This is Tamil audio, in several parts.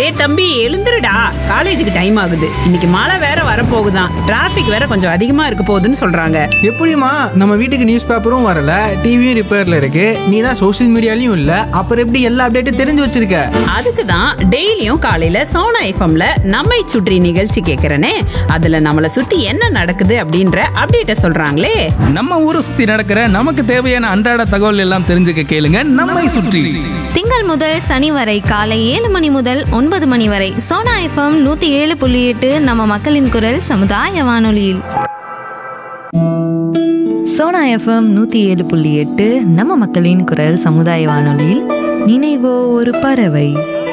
டேய் தம்பி எழுந்துருடா காலேஜுக்கு டைம் ஆகுது இன்னைக்கு மழை வேற வரப்போகுதான் டிராஃபிக் வேற கொஞ்சம் அதிகமா இருக்க போகுதுன்னு சொல்றாங்க எப்படிம்மா நம்ம வீட்டுக்கு நியூஸ் பேப்பரும் வரல டிவியும் ரிப்பேர்ல இருக்கு நீ தான் சோஷியல் மீடியாலையும் இல்ல அப்புறம் எப்படி எல்லா அப்டேட்டும் தெரிஞ்சு வச்சிருக்க அதுக்கு தான் டெய்லியும் காலையில சோனா எஃப்எம்ல நம்மை சுற்றி நிகழ்ச்சி கேட்கறனே அதுல நம்மள சுத்தி என்ன நடக்குது அப்படின்ற அப்டேட்ட சொல்றாங்களே நம்ம ஊரை சுத்தி நடக்கிற நமக்கு தேவையான அன்றாட தகவல் எல்லாம் தெரிஞ்சுக்க கேளுங்க நம்மை சுற்றி திங்கள் முதல் சனி வரை காலை ஏழு மணி முதல் ஒன்பது மணி வரை சோனா எஃப்எம் நூத்தி ஏழு புள்ளி எட்டு நம்ம மக்களின் குரல் சமுதாய வானொலியில் சோனா எஃப்எம் நூற்றி ஏழு புள்ளி எட்டு நம்ம மக்களின் குரல் சமுதாய வானொலியில் நினைவோ ஒரு பறவை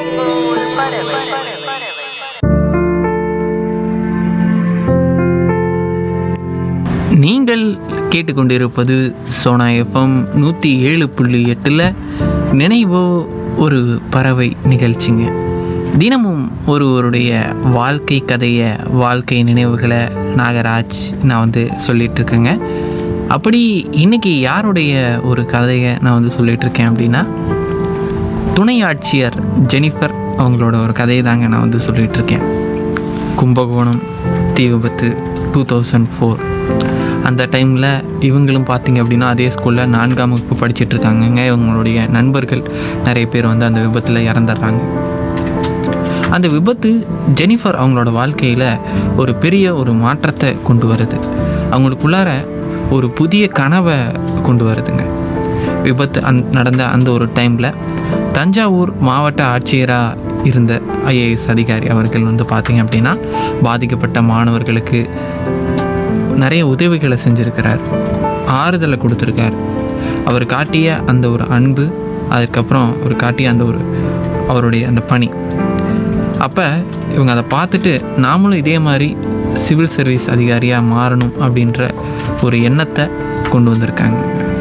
நீங்கள் கேட்டுக்கொண்டிருப்பது சோனா எஃப்எம் நூற்றி ஏழு புள்ளி எட்டில் நினைவோ ஒரு பறவை நிகழ்ச்சிங்க தினமும் ஒருவருடைய வாழ்க்கை கதையை வாழ்க்கை நினைவுகளை நாகராஜ் நான் வந்து சொல்லிட்டு இருக்கேங்க அப்படி இன்னைக்கு யாருடைய ஒரு கதையை நான் வந்து சொல்லிட்டு இருக்கேன் அப்படின்னா துணை ஆட்சியர் ஜெனிஃபர் அவங்களோட ஒரு கதையை தாங்க நான் வந்து சொல்லிட்டு இருக்கேன் கும்பகோணம் தீ விபத்து டூ தௌசண்ட் ஃபோர் அந்த டைமில் இவங்களும் பார்த்தீங்க அப்படின்னா அதே ஸ்கூலில் நான்காம் வகுப்பு படிச்சிட்டு இருக்காங்கங்க இவங்களுடைய நண்பர்கள் நிறைய பேர் வந்து அந்த விபத்தில் இறந்துடுறாங்க அந்த விபத்து ஜெனிஃபர் அவங்களோட வாழ்க்கையில் ஒரு பெரிய ஒரு மாற்றத்தை கொண்டு வருது அவங்களுக்குள்ளார ஒரு புதிய கனவை கொண்டு வருதுங்க விபத்து அந் நடந்த அந்த ஒரு டைமில் தஞ்சாவூர் மாவட்ட ஆட்சியராக இருந்த ஐஏஎஸ் அதிகாரி அவர்கள் வந்து பார்த்தீங்க அப்படின்னா பாதிக்கப்பட்ட மாணவர்களுக்கு நிறைய உதவிகளை செஞ்சுருக்கிறார் ஆறுதலை கொடுத்துருக்கார் அவர் காட்டிய அந்த ஒரு அன்பு அதுக்கப்புறம் அவர் காட்டிய அந்த ஒரு அவருடைய அந்த பணி அப்போ இவங்க அதை பார்த்துட்டு நாமளும் இதே மாதிரி சிவில் சர்வீஸ் அதிகாரியாக மாறணும் அப்படின்ற ஒரு எண்ணத்தை கொண்டு வந்திருக்காங்க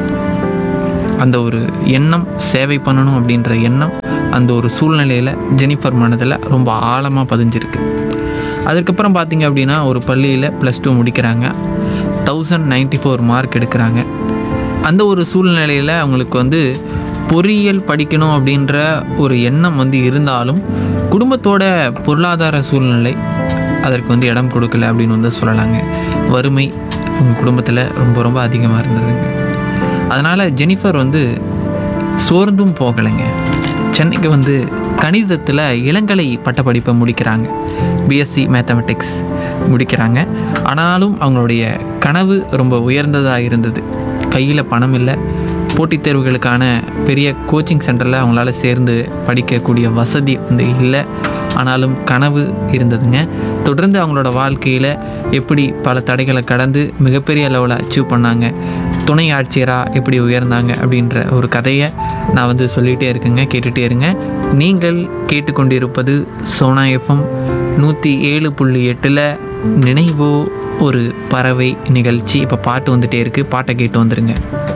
அந்த ஒரு எண்ணம் சேவை பண்ணணும் அப்படின்ற எண்ணம் அந்த ஒரு சூழ்நிலையில் ஜெனிஃபர் மனதில் ரொம்ப ஆழமாக பதிஞ்சிருக்கு அதுக்கப்புறம் பார்த்தீங்க அப்படின்னா ஒரு பள்ளியில் ப்ளஸ் டூ முடிக்கிறாங்க தௌசண்ட் நைன்ட்டி ஃபோர் மார்க் எடுக்கிறாங்க அந்த ஒரு சூழ்நிலையில் அவங்களுக்கு வந்து பொறியியல் படிக்கணும் அப்படின்ற ஒரு எண்ணம் வந்து இருந்தாலும் குடும்பத்தோட பொருளாதார சூழ்நிலை அதற்கு வந்து இடம் கொடுக்கல அப்படின்னு வந்து சொல்லலாங்க வறுமை அவங்க குடும்பத்தில் ரொம்ப ரொம்ப அதிகமாக இருந்ததுங்க அதனால் ஜெனிஃபர் வந்து சோர்ந்தும் போகலைங்க சென்னைக்கு வந்து கணிதத்தில் இளங்கலை பட்டப்படிப்பை முடிக்கிறாங்க பிஎஸ்சி மேத்தமெட்டிக்ஸ் முடிக்கிறாங்க ஆனாலும் அவங்களுடைய கனவு ரொம்ப உயர்ந்ததாக இருந்தது கையில் பணம் இல்லை போட்டித் தேர்வுகளுக்கான பெரிய கோச்சிங் சென்டரில் அவங்களால சேர்ந்து படிக்கக்கூடிய வசதி வந்து இல்லை ஆனாலும் கனவு இருந்ததுங்க தொடர்ந்து அவங்களோட வாழ்க்கையில் எப்படி பல தடைகளை கடந்து மிகப்பெரிய லெவலில் அச்சீவ் பண்ணாங்க துணை ஆட்சியராக எப்படி உயர்ந்தாங்க அப்படின்ற ஒரு கதையை நான் வந்து சொல்லிகிட்டே இருக்கேங்க கேட்டுகிட்டே இருங்க நீங்கள் கேட்டுக்கொண்டிருப்பது சோனா எஃப்எம் நூற்றி ஏழு புள்ளி எட்டில் நினைவோ ஒரு பறவை நிகழ்ச்சி இப்போ பாட்டு வந்துட்டே இருக்குது பாட்டை கேட்டு வந்துருங்க